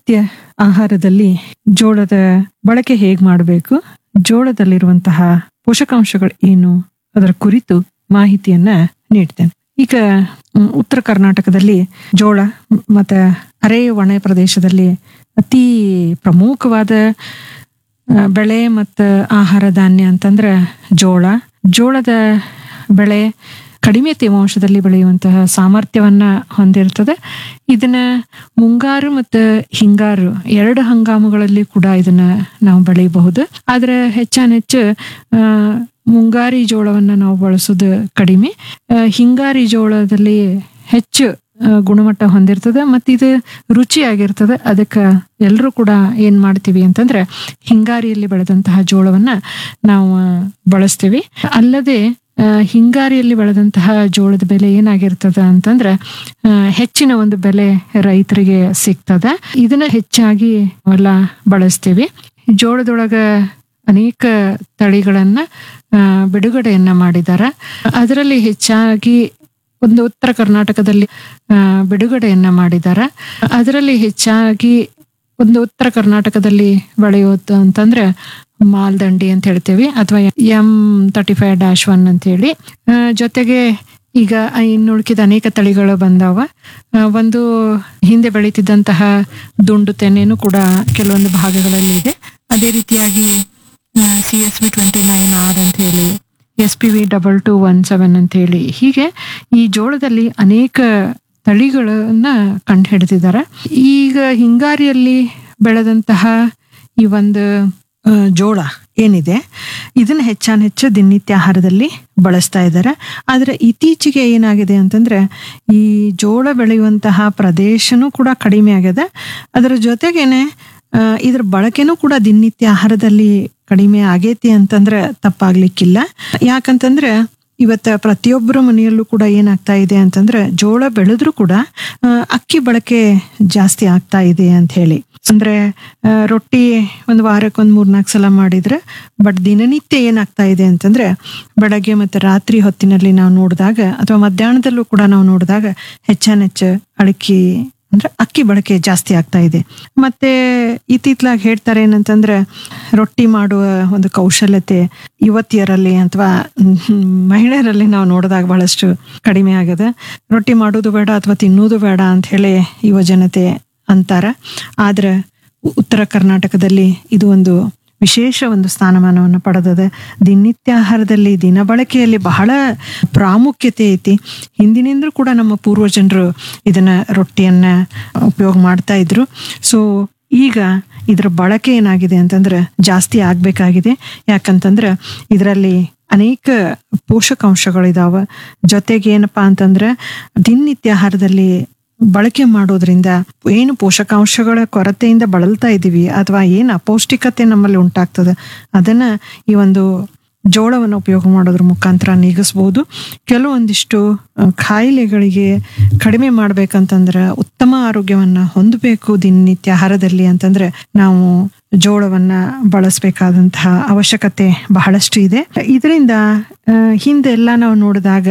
ದಿನನಿತ್ಯ ಆಹಾರದಲ್ಲಿ ಜೋಳದ ಬಳಕೆ ಹೇಗ್ ಮಾಡಬೇಕು ಜೋಳದಲ್ಲಿರುವಂತಹ ಪೋಷಕಾಂಶಗಳು ಏನು ಅದರ ಕುರಿತು ಮಾಹಿತಿಯನ್ನ ನೀಡ್ತೇನೆ ಈಗ ಮ್, ಉತ್ತರ ಕರ್ನಾಟಕದಲ್ಲಿ ಜೋಳ ಮ್, ಮತ್ತೆ ಅರೆ ಒಣ ಪ್ರದೇಶದಲ್ಲಿ ಅತಿ ಪ್ರಮುಖವಾದ ಆ, ಬೆಳೆ ಮತ್ತು ಆಹಾರ ಧಾನ್ಯ ಅಂತಂದ್ರೆ ಜೋಳ ಜೋಳದ ಬೆಳೆ ಕಡಿಮೆ ತೇವಾಂಶದಲ್ಲಿ ಬೆಳೆಯುವಂತಹ ಸಾಮರ್ಥ್ಯವನ್ನ ಹೊಂದಿರ್ತದೆ ಇದನ್ನ ಮುಂಗಾರು ಮತ್ತು ಹಿಂಗಾರು ಎರಡು ಹಂಗಾಮುಗಳಲ್ಲಿ ಕೂಡ ಇದನ್ನ ನಾವು ಬೆಳೆಯಬಹುದು ಆದ್ರೆ ಹೆಚ್ಚಾನೆಚ್ಚು ಆ, ಮುಂಗಾರಿ ಜೋಳವನ್ನ ನಾವು ಬಳಸೋದು ಕಡಿಮೆ ಆ, ಹಿಂಗಾರಿ ಜೋಳದಲ್ಲಿ ಹೆಚ್ಚು ಆ, ಗುಣಮಟ್ಟ ಹೊಂದಿರ್ತದೆ ಮತ್ತು ಇದು ರುಚಿಯಾಗಿರ್ತದೆ ಅದಕ್ಕೆ ಎಲ್ಲರೂ ಕೂಡ ಏನ್ ಮಾಡ್ತೀವಿ ಅಂತಂದ್ರೆ ಹಿಂಗಾರಿಯಲ್ಲಿ ಬೆಳೆದಂತಹ ಜೋಳವನ್ನ ನಾವು ಆ, ಬಳಸ್ತೀವಿ ಅಲ್ಲದೆ ಆ, ಹಿಂಗಾರಿಯಲ್ಲಿ ಬೆಳೆದಂತಹ ಜೋಳದ ಬೆಲೆ ಏನಾಗಿರ್ತದ ಅಂತಂದ್ರೆ ಆ, ಹೆಚ್ಚಿನ ಒಂದು ಬೆಲೆ ರೈತರಿಗೆ ಸಿಗ್ತದ ಇದನ್ನ ಹೆಚ್ಚಾಗಿ ಎಲ್ಲ ಬಳಸ್ತೀವಿ ಜೋಳದೊಳಗ ಅನೇಕ ತಳಿಗಳನ್ನ ಆ, ಬಿಡುಗಡೆಯನ್ನ ಮಾಡಿದ್ದಾರೆ ಅದರಲ್ಲಿ ಹೆಚ್ಚಾಗಿ ಒಂದು ಉತ್ತರ ಕರ್ನಾಟಕದಲ್ಲಿ ಆ, ಬಿಡುಗಡೆಯನ್ನ ಮಾಡಿದ್ದಾರೆ ಅದರಲ್ಲಿ ಹೆಚ್ಚಾಗಿ ಒಂದು ಉತ್ತರ ಕರ್ನಾಟಕದಲ್ಲಿ ಬೆಳೆಯೋದು ಅಂತಂದ್ರೆ ಮಾಲ್ದಂಡಿ ಅಂತ ಹೇಳ್ತೇವೆ ಅಥವಾ M thirty five dash one ಅಂತ ಹೇಳಿ ಆ, ಜೊತೆಗೆ ಈಗ ಇನ್ನುಳಿಕಿದ ಅನೇಕ ತಳಿಗಳು ಬಂದಾವ ಆ, ಒಂದು ಹಿಂದೆ ಬೆಳೀತಿದ್ದಂತಹ ದುಂಡು ತೆನೆನೂ ಕೂಡ ಕೆಲವೊಂದು ಭಾಗಗಳಲ್ಲಿ ಇದೆ ಅದೇ ರೀತಿಯಾಗಿ C S V twenty nine R ಅಂತ ಹೇಳಿ S P V double two one seven ಅಂತ ಹೇಳಿ ಹೀಗೆ ಈ ಜೋಳದಲ್ಲಿ ಅನೇಕ ತಳಿಗಳನ್ನ ಕಂಡು ಹಿಡಿದಿದ್ದಾರೆ ಈಗ ಹಿಂಗಾರಿಯಲ್ಲಿ ಬೆಳೆದಂತಹ ಈ ಒಂದು ಆ, ಜೋಳ ಏನಿದೆ ಇದನ್ನ ಹೆಚ್ಚಾನ್ ಹೆಚ್ಚು ದಿನನಿತ್ಯ ಆಹಾರದಲ್ಲಿ ಬಳಸ್ತಾ ಇದ್ದಾರೆ ಆದ್ರೆ ಇತ್ತೀಚೆಗೆ ಏನಾಗಿದೆ ಅಂತಂದ್ರೆ ಈ ಜೋಳ ಬೆಳೆಯುವಂತಹ ಪ್ರದೇಶನೂ ಕೂಡ ಕಡಿಮೆ ಆಗಿದೆ ಅದರ ಜೊತೆಗೇನೆ ಆ, ಇದ್ರ ಬಳಕೆನೂ ಕೂಡ ದಿನನಿತ್ಯ ಆಹಾರದಲ್ಲಿ ಕಡಿಮೆ ಆಗೈತಿ ಅಂತಂದ್ರೆ ತಪ್ಪಾಗ್ಲಿಕ್ಕಿಲ್ಲ ಯಾಕಂತಂದ್ರೆ ಇವತ್ತ ಪ್ರತಿಯೊಬ್ಬರ ಮನೆಯಲ್ಲೂ ಕೂಡ ಏನಾಗ್ತಾ ಇದೆ ಅಂತಂದ್ರೆ ಜೋಳ ಬೆಳೆದ್ರೂ ಕೂಡ ಆ, ಅಕ್ಕಿ ಬಳಕೆ ಜಾಸ್ತಿ ಆಗ್ತಾ ಇದೆ ಅಂತ ಹೇಳಿ ಅಂದ್ರೆ ಆ, ರೊಟ್ಟಿ ಒಂದು ವಾರಕ್ಕೆ ಒಂದು ಮೂರ್ನಾಲ್ಕು ಸಲ ಮಾಡಿದ್ರೆ ಬಟ್ ದಿನನಿತ್ಯ ಏನಾಗ್ತಾ ಇದೆ ಅಂತಂದ್ರೆ ಬೆಳಗ್ಗೆ ಮತ್ತೆ ರಾತ್ರಿ ಹೊತ್ತಿನಲ್ಲಿ ನಾವು ನೋಡಿದಾಗ ಅಥವಾ ಮಧ್ಯಾಹ್ನದಲ್ಲೂ ಕೂಡ ನಾವು ನೋಡಿದಾಗ ಹೆಚ್ಚಾನೆಚ್ಚು ಅಡಕಿ ಅಂದ್ರೆ ಅಕ್ಕಿ ಬಳಕೆ ಜಾಸ್ತಿ ಆಗ್ತಾ ಇದೆ ಮತ್ತೆ ಇತ್ತಿತ್ಲಾಗಿ ಹೇಳ್ತಾರೆ ಏನಂತಂದ್ರೆ ರೊಟ್ಟಿ ಮಾಡುವ ಒಂದು ಕೌಶಲ್ಯತೆ ಯುವತಿಯರಲ್ಲಿ ಅಥವಾ ಮಹಿಳೆಯರಲ್ಲಿ ನಾವು ನೋಡಿದಾಗ ಬಹಳಷ್ಟು ಕಡಿಮೆ ಆಗದೆ ರೊಟ್ಟಿ ಮಾಡೋದು ಬೇಡ ಅಥವಾ ತಿನ್ನೋದು ಬೇಡ ಅಂತ ಹೇಳಿ ಯುವ ಜನತೆ ಅಂತಾರ ಆದ್ರೆ ಉ- ಉತ್ತರ ಕರ್ನಾಟಕದಲ್ಲಿ ಇದು ಒಂದು ವಿಶೇಷ ಒಂದು ಸ್ಥಾನಮಾನವನ್ನು ಪಡೆದದೆ ದಿನನಿತ್ಯ ಆಹಾರದಲ್ಲಿ ದಿನ ಬಳಕೆಯಲ್ಲಿ ಬಹಳ ಪ್ರಾಮುಖ್ಯತೆ ಐತಿ ಹಿಂದಿನಿಂದಲೂ ಕೂಡ ನಮ್ಮ ಪೂರ್ವಜನರು ಇದನ್ನ ರೊಟ್ಟಿಯನ್ನ ಉಪಯೋಗ ಮಾಡ್ತಾ ಇದ್ರು ಸೊ ಈಗ ಇದರ ಬಳಕೆ ಏನಾಗಿದೆ ಅಂತಂದ್ರೆ ಜಾಸ್ತಿ ಆಗ್ಬೇಕಾಗಿದೆ ಯಾಕಂತಂದ್ರೆ ಇದರಲ್ಲಿ ಅನೇಕ ಪೋಷಕಾಂಶಗಳಿದಾವ ಜೊತೆಗೆ ಏನಪ್ಪಾ ಅಂತಂದ್ರೆ ದಿನನಿತ್ಯ ಆಹಾರದಲ್ಲಿ ಬಳಕೆ ಮಾಡೋದ್ರಿಂದ ಏನು ಪೋಷಕಾಂಶಗಳ ಕೊರತೆಯಿಂದ ಬಳಲ್ತಾ ಇದ್ದೀವಿ ಅಥವಾ ಏನು ಅಪೌಷ್ಟಿಕತೆ ನಮ್ಮಲ್ಲಿ ಉಂಟಾಗ್ತದೆ ಅದನ್ನ ಈ ಒಂದು ಜೋಳವನ್ನು ಉಪಯೋಗ ಮಾಡೋದ್ರ ಮುಖಾಂತರ ನೀಗಿಸ್ಬೋದು ಕೆಲವೊಂದಿಷ್ಟು ಆ, ಕಾಯಿಲೆಗಳಿಗೆ ಕಡಿಮೆ ಮಾಡ್ಬೇಕಂತಂದ್ರೆ ಉತ್ತಮ ಆರೋಗ್ಯವನ್ನ ಹೊಂದಬೇಕು ದಿನನಿತ್ಯ ಆಹಾರದಲ್ಲಿ ಅಂತಂದ್ರೆ ನಾವು ಜೋಳವನ್ನ ಬಳಸಬೇಕಾದಂತಹ ಅವಶ್ಯಕತೆ ಬಹಳಷ್ಟು ಇದೆ ಇದರಿಂದ ಹಿಂದೆಲ್ಲ ನಾವು ನೋಡಿದಾಗ